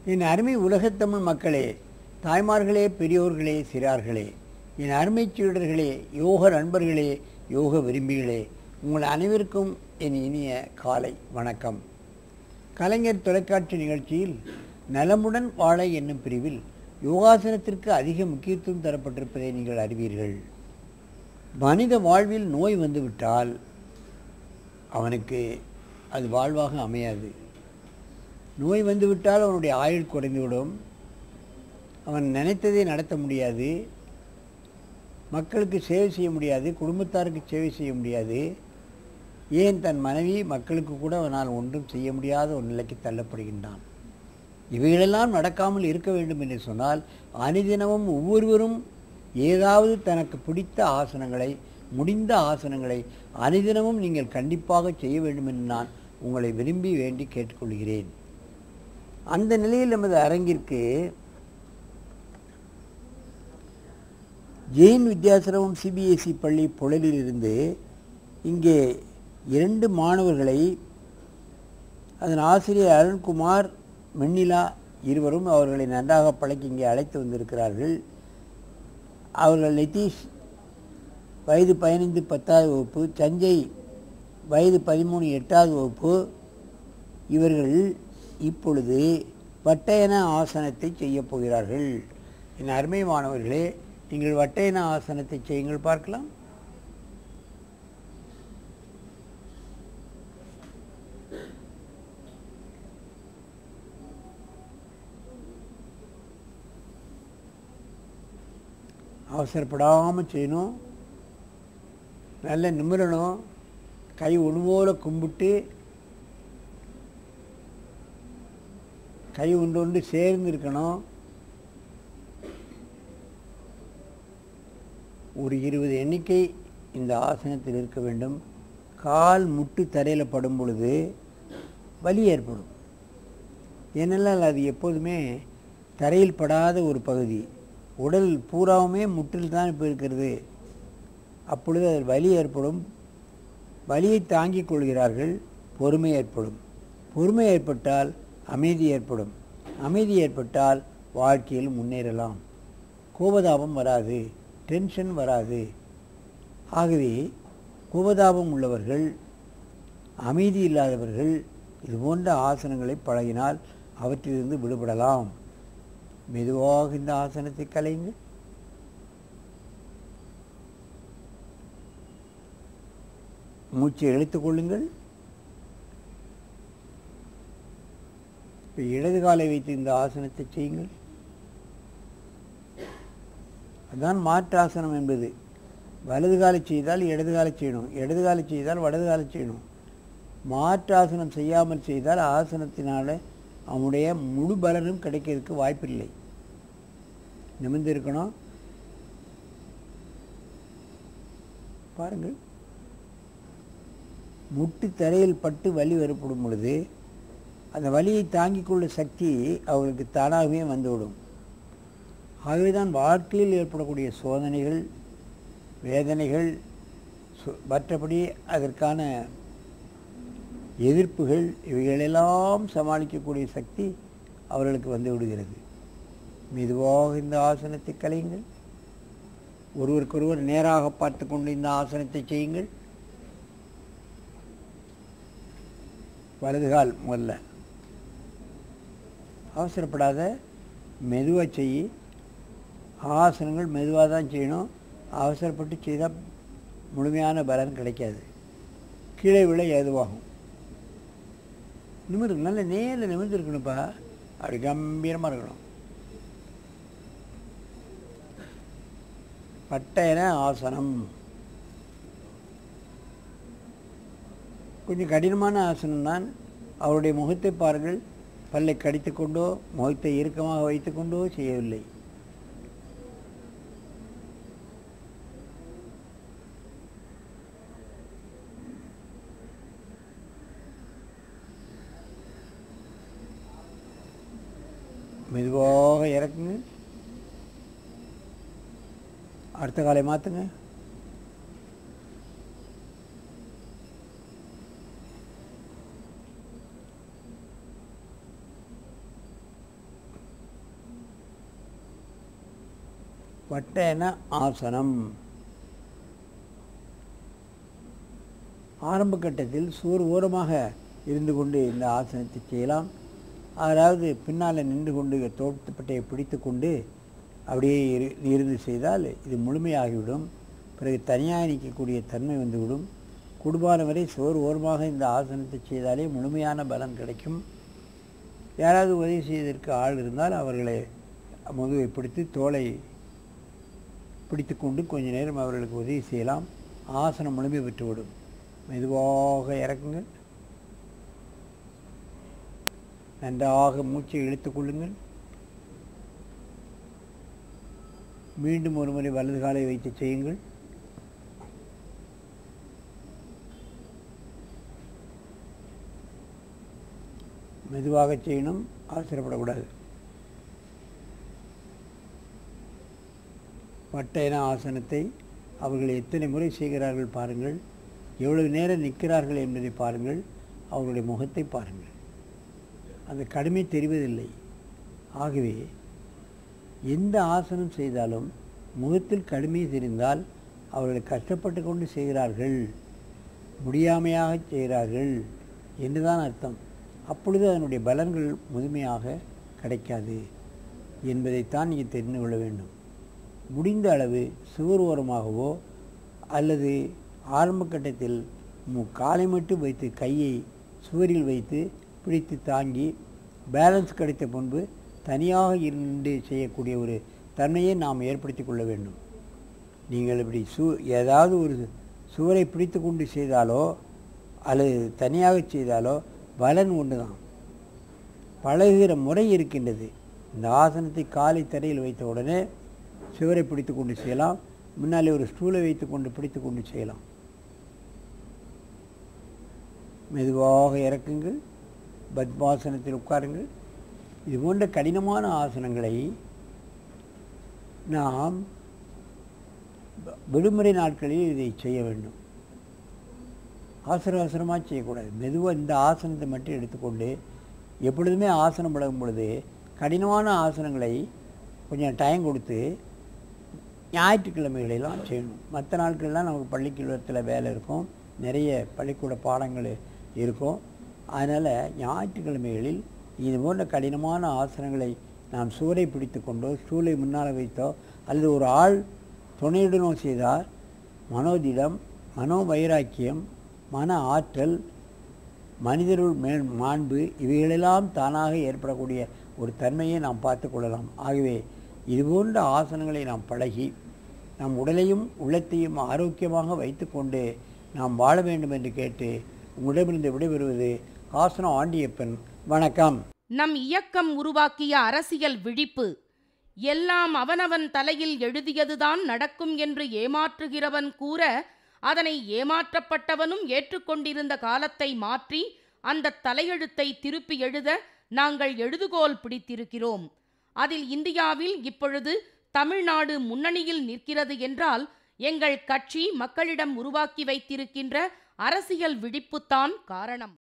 என் அருமை உலகத்தமிழ் மக்களே தாய்மார்களே பெரியோர்களே சிறார்களே என் அருமை சீடர்களே யோக நண்பர்களே யோக விரும்பிகளே உங்கள் அனைவருக்கும் என் இனிய காலை வணக்கம் கலைஞர் தொலைக்காட்சி நிகழ்ச்சியில் நலமுடன் வாழ என்னும் பிரிவில் யோகாசனத்திற்கு அதிக முக்கியத்துவம் தரப்பட்டிருப்பதை நீங்கள் அறிவீர்கள் மனித வாழ்வில் நோய் வந்துவிட்டால் அவனுக்கு அது வாழ்வாக அமையாது நோய் வந்துவிட்டால் அவனுடைய ஆயுள் குறைந்துவிடும் அவன் நினைத்ததை நடத்த முடியாது மக்களுக்கு சேவை செய்ய முடியாது குடும்பத்தாருக்கு சேவை செய்ய முடியாது ஏன் தன் மனைவி மக்களுக்கு கூட அவனால் ஒன்றும் செய்ய முடியாத ஒரு நிலைக்கு தள்ளப்படுகின்றான் இவைகளெல்லாம் நடக்காமல் இருக்க வேண்டும் என்று சொன்னால் அனுதினமும் ஒவ்வொருவரும் ஏதாவது தனக்கு பிடித்த ஆசனங்களை முடிந்த ஆசனங்களை அனுதினமும் நீங்கள் கண்டிப்பாக செய்ய வேண்டும் என்று நான் உங்களை விரும்பி வேண்டி கேட்டுக்கொள்கிறேன் அந்த நிலையில் நமது அரங்கிற்கு ஜெயின் வித்யாசிரமம் சிபிஎஸ்இ பள்ளி புழலிலிருந்து இங்கே இரண்டு மாணவர்களை அதன் ஆசிரியர் அருண்குமார் மென்னிலா இருவரும் அவர்களை நன்றாக பழக்கி இங்கே அழைத்து வந்திருக்கிறார்கள் அவர்கள் நிதிஷ் வயது பதினைந்து பத்தாவது வகுப்பு சஞ்சய் வயது பதிமூணு எட்டாவது வகுப்பு இவர்கள் இப்பொழுது வட்டையன ஆசனத்தை செய்யப் போகிறார்கள் என் அருமை மாணவர்களே நீங்கள் வட்டையன ஆசனத்தை செய்யுங்கள் பார்க்கலாம் அவசரப்படாமல் செய்யணும் நல்ல நிமிரணும் கை ஒன்று கும்பிட்டு கை ஒன்று ஒன்று சேர்ந்து இருக்கணும் ஒரு இருபது எண்ணிக்கை இந்த ஆசனத்தில் இருக்க வேண்டும் கால் முட்டு தரையில் படும் பொழுது வலி ஏற்படும் ஏனென்றால் அது எப்போதுமே தரையில் படாத ஒரு பகுதி உடல் பூராவுமே முட்டில் தான் இப்போ இருக்கிறது அப்பொழுது அதில் வலி ஏற்படும் வலியை தாங்கிக் கொள்கிறார்கள் பொறுமை ஏற்படும் பொறுமை ஏற்பட்டால் அமைதி ஏற்படும் அமைதி ஏற்பட்டால் வாழ்க்கையில் முன்னேறலாம் கோபதாபம் வராது டென்ஷன் வராது ஆகவே கோபதாபம் உள்ளவர்கள் அமைதி இல்லாதவர்கள் இது போன்ற ஆசனங்களை பழகினால் அவற்றிலிருந்து விடுபடலாம் மெதுவாக இந்த ஆசனத்தை கலையுங்கள் மூச்சை இழுத்துக் கொள்ளுங்கள் இப்போ இடது காலை வைத்து இந்த ஆசனத்தை செய்யுங்கள் அதுதான் மாற்றாசனம் என்பது வலது காலை செய்தால் இடது காலை செய்யணும் இடது காலை செய்தால் வலது காலை செய்யணும் மாற்றாசனம் செய்யாமல் செய்தால் ஆசனத்தினால அவனுடைய முழு பலனும் கிடைக்கிறதுக்கு வாய்ப்பில்லை நிமிர்ந்து இருக்கணும் பாருங்கள் முட்டு தரையில் பட்டு வலி ஏற்படும் பொழுது அந்த வலியை தாங்கிக் கொள்ள சக்தி அவர்களுக்கு தானாகவே வந்துவிடும் ஆகவே தான் வாழ்க்கையில் ஏற்படக்கூடிய சோதனைகள் வேதனைகள் மற்றபடி அதற்கான எதிர்ப்புகள் இவைகளெல்லாம் சமாளிக்கக்கூடிய சக்தி அவர்களுக்கு வந்து விடுகிறது மெதுவாக இந்த ஆசனத்தை கலையுங்கள் ஒருவருக்கொருவர் நேராக பார்த்து கொண்டு இந்த ஆசனத்தை செய்யுங்கள் வலதுகால் முதல்ல அவசரப்படாத மெதுவாக செய் ஆசனங்கள் மெதுவாக தான் செய்யணும் அவசரப்பட்டு செய்தால் முழுமையான பலன் கிடைக்காது கீழே விழ ஏதுவாகும் நிமிர்ந்து நல்ல நேரில் நிமிர்ந்து இருக்கணும்ப்பா அப்படி கம்பீரமாக இருக்கணும் பட்டையன ஆசனம் கொஞ்சம் கடினமான ஆசனம் தான் அவருடைய முகத்தை பாருங்கள் பல்லை கடித்துக்கொண்டோ முகத்தை இறுக்கமாக வைத்துக்கொண்டோ செய்யவில்லை மெதுவாக இறக்குங்க அடுத்த காலை மாற்றுங்க வட்டென ஆசனம் ஆரம்ப கட்டத்தில் சுவர் ஓரமாக இருந்து கொண்டு இந்த ஆசனத்தை செய்யலாம் அதாவது பின்னால் நின்று கொண்டு தோட்டப்பட்டையை பிடித்து கொண்டு அப்படியே இரு இருந்து செய்தால் இது முழுமையாகிவிடும் பிறகு தனியாக நிற்கக்கூடிய தன்மை வந்துவிடும் குடும்பம் வரை சுவர் ஓரமாக இந்த ஆசனத்தை செய்தாலே முழுமையான பலன் கிடைக்கும் யாராவது உதவி செய்வதற்கு ஆள் இருந்தால் அவர்களை முதுவை பிடித்து தோலை பிடித்து கொண்டு கொஞ்ச நேரம் அவர்களுக்கு உதவி செய்யலாம் ஆசனம் முழுமை பெற்றுவிடும் மெதுவாக இறக்குங்கள் நன்றாக மூச்சை இழுத்துக் கொள்ளுங்கள் மீண்டும் ஒரு முறை வலது காலை வைத்து செய்யுங்கள் மெதுவாக செய்யணும் அவசரப்படக்கூடாது வட்டையன ஆசனத்தை அவர்கள் எத்தனை முறை செய்கிறார்கள் பாருங்கள் எவ்வளவு நேரம் நிற்கிறார்கள் என்பதை பாருங்கள் அவர்களுடைய முகத்தை பாருங்கள் அந்த கடுமை தெரிவதில்லை ஆகவே எந்த ஆசனம் செய்தாலும் முகத்தில் கடுமை தெரிந்தால் அவர்கள் கஷ்டப்பட்டு கொண்டு செய்கிறார்கள் முடியாமையாக செய்கிறார்கள் என்றுதான் அர்த்தம் அப்பொழுது அதனுடைய பலன்கள் முழுமையாக கிடைக்காது என்பதைத்தான் நீங்கள் தெரிந்து கொள்ள வேண்டும் முடிந்த அளவு சுவர் ஓரமாகவோ அல்லது ஆரம்ப கட்டத்தில் மு- காலை மட்டும் வைத்து கையை சுவரில் வைத்து பிடித்து தாங்கி பேலன்ஸ் கிடைத்த முன்பு தனியாக இருந்து செய்யக்கூடிய ஒரு தன்மையை நாம் ஏற்படுத்தி கொள்ள வேண்டும் நீங்கள் இப்படி சு ஏதாவது ஒரு சுவரை பிடித்து கொண்டு செய்தாலோ அல்லது தனியாக செய்தாலோ பலன் ஒன்று தான் பழகுகிற முறை இருக்கின்றது இந்த ஆசனத்தை காலை தரையில் வைத்த உடனே சுவரை பிடித்து கொண்டு செய்யலாம் முன்னாலே ஒரு ஸ்டூலை வைத்து கொண்டு பிடித்து கொண்டு செய்யலாம் மெதுவாக இறக்குங்கள் பத்மாசனத்தில் உட்காருங்கள் இது போன்ற கடினமான ஆசனங்களை நாம் வ- விடுமுறை நாட்களில் இதை செய்ய வேண்டும் அவசர அவசரமாக செய்யக்கூடாது மெதுவாக இந்த ஆசனத்தை மட்டும் எடுத்துக்கொண்டு எப்பொழுதுமே ஆசனம் பழகும் பொழுது கடினமான ஆசனங்களை கொஞ்சம் டைம் கொடுத்து ஞாயிற்றுக்கிழமைகளெல்லாம் செய்யணும் மற்ற நாட்கள்லாம் நமக்கு பள்ளிக்கூடத்தில் வேலை இருக்கும் நிறைய பள்ளிக்கூட பாடங்கள் இருக்கும் அதனால் ஞாயிற்றுக்கிழமைகளில் இது போன்ற கடினமான ஆசனங்களை நாம் சுவரை பிடித்து கொண்டோ ஸ்டூலை முன்னால் வைத்தோ அல்லது ஒரு ஆள் துணையுடனோ செய்தால் மனோதிடம் மனோ வைராக்கியம் மன ஆற்றல் மனிதருள் மேல் மாண்பு இவைகளெல்லாம் தானாக ஏற்படக்கூடிய ஒரு தன்மையை நாம் பார்த்து கொள்ளலாம் ஆகவே இதுபோன்ற ஆசனங்களை நாம் பழகி நம் உடலையும் உள்ளத்தையும் ஆரோக்கியமாக வைத்துக்கொண்டு நாம் வாழ வேண்டும் என்று கேட்டு உங்களிடமிருந்து விடைபெறுவது ஆசனம் ஆண்டியப்பன் வணக்கம் நம் இயக்கம் உருவாக்கிய அரசியல் விழிப்பு எல்லாம் அவனவன் தலையில் எழுதியதுதான் நடக்கும் என்று ஏமாற்றுகிறவன் கூற அதனை ஏமாற்றப்பட்டவனும் ஏற்றுக்கொண்டிருந்த காலத்தை மாற்றி அந்த தலையெழுத்தை திருப்பி எழுத நாங்கள் எழுதுகோல் பிடித்திருக்கிறோம் அதில் இந்தியாவில் இப்பொழுது தமிழ்நாடு முன்னணியில் நிற்கிறது என்றால் எங்கள் கட்சி மக்களிடம் உருவாக்கி வைத்திருக்கின்ற அரசியல் விழிப்புத்தான் காரணம்